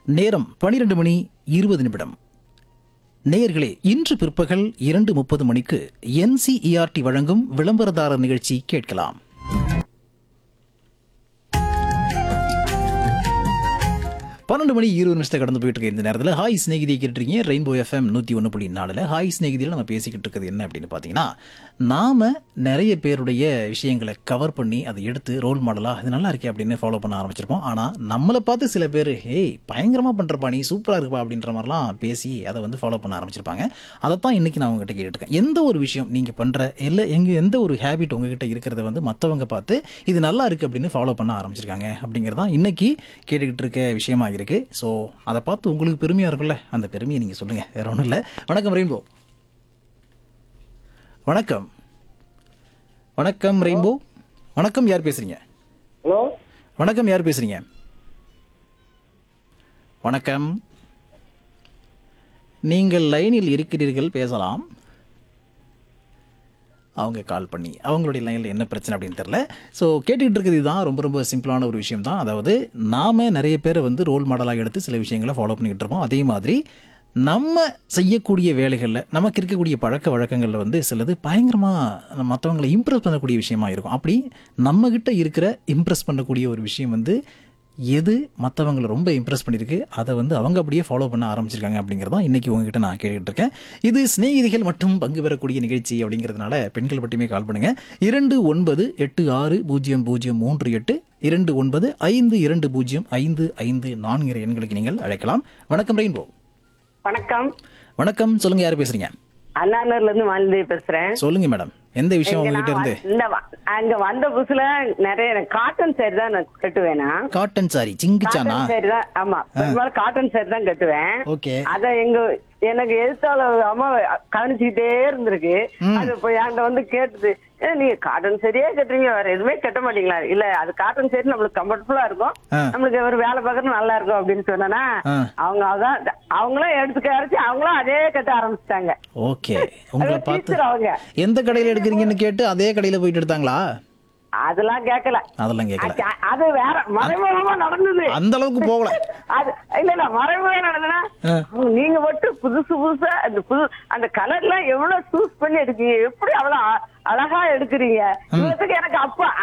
நேரம் பனிரெண்டு மணி இருபது நிமிடம் நேயர்களே இன்று பிற்பகல் இரண்டு முப்பது மணிக்கு என்சிஇஆர்டி வழங்கும் விளம்பரதாரர் நிகழ்ச்சி கேட்கலாம் பன்னெண்டு மணி இருபது நிமிஷத்தை கடந்து போயிட்டு இருக்க இந்த நேரத்தில் ஹாய் ஸ்நேகிதியை கேட்டுருக்கீங்க ரெயின்போ எஃப்எம் நூற்றி ஒன்று புள்ளி நாலில் ஹாய் ஸ்நேகிதியில் நம்ம பேசிக்கிட்டு இருக்கிறது என்ன அப்படின்னு பார்த்தீங்கன்னா நாம் நிறைய பேருடைய விஷயங்களை கவர் பண்ணி அதை எடுத்து ரோல் மாடலாக இது நல்லா இருக்கே அப்படின்னு ஃபாலோ பண்ண ஆரம்பிச்சிருப்போம் ஆனால் நம்மளை பார்த்து சில பேர் ஹேய் பயங்கரமாக பண்ணுறப்பா நீ சூப்பராக இருப்பா அப்படின்ற மாதிரிலாம் பேசி அதை வந்து ஃபாலோ பண்ண ஆரம்பிச்சிருப்பாங்க அதைத்தான் இன்னைக்கு நான் உங்ககிட்ட கேட்டுருக்கேன் எந்த ஒரு விஷயம் நீங்கள் பண்ணுற இல்லை எங்க எந்த ஒரு ஹேபிட் உங்ககிட்ட இருக்கிறத வந்து மற்றவங்க பார்த்து இது நல்லா இருக்கு அப்படின்னு ஃபாலோ பண்ண ஆரம்பிச்சிருக்காங்க அப்படிங்கிறது தான் இன்னைக்கு கேட்டுக்கிட்டு இருக்க விஷயமா இருக்கு ஸோ அதை பார்த்து உங்களுக்கு பெருமையாக இருக்கும்ல அந்த பெருமையை நீங்கள் சொல்லுங்கள் வேற ஒன்றும் இல்லை வணக்கம் ரெயின்போ வணக்கம் வணக்கம் ரெயின்போ வணக்கம் யார் பேசுறீங்க ஹலோ வணக்கம் யார் பேசுறீங்க வணக்கம் நீங்கள் லைனில் இருக்கிறீர்கள் பேசலாம் அவங்க கால் பண்ணி அவங்களுடைய லைனில் என்ன பிரச்சனை அப்படின்னு தெரில ஸோ கேட்டுக்கிட்டு இருக்கிறது இதுதான் ரொம்ப ரொம்ப சிம்பிளான ஒரு விஷயம் தான் அதாவது நாம் நிறைய பேரை வந்து ரோல் மாடலாக எடுத்து சில விஷயங்களை ஃபாலோ பண்ணிக்கிட்டு இருப்போம் அதே மாதிரி நம்ம செய்யக்கூடிய வேலைகளில் நமக்கு இருக்கக்கூடிய பழக்க வழக்கங்களில் வந்து சிலது பயங்கரமாக மற்றவங்களை இம்ப்ரெஸ் பண்ணக்கூடிய விஷயமா இருக்கும் அப்படி நம்மக்கிட்ட இருக்கிற இம்ப்ரெஸ் பண்ணக்கூடிய ஒரு விஷயம் வந்து எது மற்றவங்களை ரொம்ப இம்ப்ரெஸ் பண்ணியிருக்கு அதை வந்து அவங்க அப்படியே ஃபாலோ பண்ண ஆரம்பிச்சிருக்காங்க அப்படிங்கிறதான் இன்றைக்கி உங்ககிட்ட நான் கேட்டுக்கிட்டு இருக்கேன் இது சிநேகிதிகள் மட்டும் பங்கு பெறக்கூடிய நிகழ்ச்சி அப்படிங்கிறதுனால பெண்கள் மட்டுமே கால் பண்ணுங்கள் இரண்டு ஒன்பது எட்டு ஆறு பூஜ்ஜியம் பூஜ்ஜியம் மூன்று எட்டு இரண்டு ஒன்பது ஐந்து இரண்டு பூஜ்ஜியம் ஐந்து ஐந்து நான்கிற எண்களுக்கு நீங்கள் அழைக்கலாம் வணக்கம் ரெயின்போ வணக்கம் வணக்கம் சொல்லுங்கள் யார் பேசுகிறீங்க அண்ணாநகர்ல இருந்து மாலதி பேசுறேன் சொல்லுங்க மேடம் எந்த விஷயம் இங்க உங்ககிட்ட நான் இருந்து வ- இந்த வ- அங்க வந்த புதுசுல நிறைய காட்டன் சேரி தான் நான் கட்டுவேனா காட்டன் சாரி சிங்குச்சானா காட்டன் சேரி தான் ஆமா பெரும்பாலும் காட்டன் சேரி தான் கட்டுவேன் ஓகே அத எங்க எனக்கு எதிர்த்தால அம்மா கவனிச்சுக்கிட்டே இருந்திருக்கு அது இப்ப என்கிட்ட வந்து கேட்டுது "ஏ, நீங்க காட்டன் சரியே கட்டுறீங்க வேற எதுவுமே கட்ட மாட்டீங்களா இல்ல அது காட்டன் சரி நம்மளுக்கு கம்ஃபர்டபுல்லா இருக்கும் ஆ. நம்மளுக்கு ஒரு வேலை பார்க்கறது நல்லா இருக்கும் அப்படின்னு சொன்னா ஆ. அவங்க அதான் அவங்களும் எடுத்துக்க அரைச்சு அவங்களும் அதே கட்ட ஆரம்பிச்சிட்டாங்க ஓகே உங்களை அது பார்த்து teacher அவங்க எந்த கடையில் எடுக்கிறீங்கன்னு கேட்டு அதே கடையில் போயிட்டு எடுத்தாங்களா அதெல்லாம் கேட்கல அதெல்லாம் கேட்கல அது- அது வேற மறைமுகமா நடந்தது அந்த அளவுக்கு போகல அது இல்ல இல்ல மறைமுகம் நடந்ததுன்னா ஆ. அவங்க நீங்க மட்டும் புதுசு புதுசா அந்த புது அந்த கலர்லாம் எவ்வளவு சூஸ் பண்ணி எடுக்கீங்க எப்படி அவ்வளவு அ- அழகா எடுக்கிறீங்க இவத்துக்கு எனக்கு அப்ப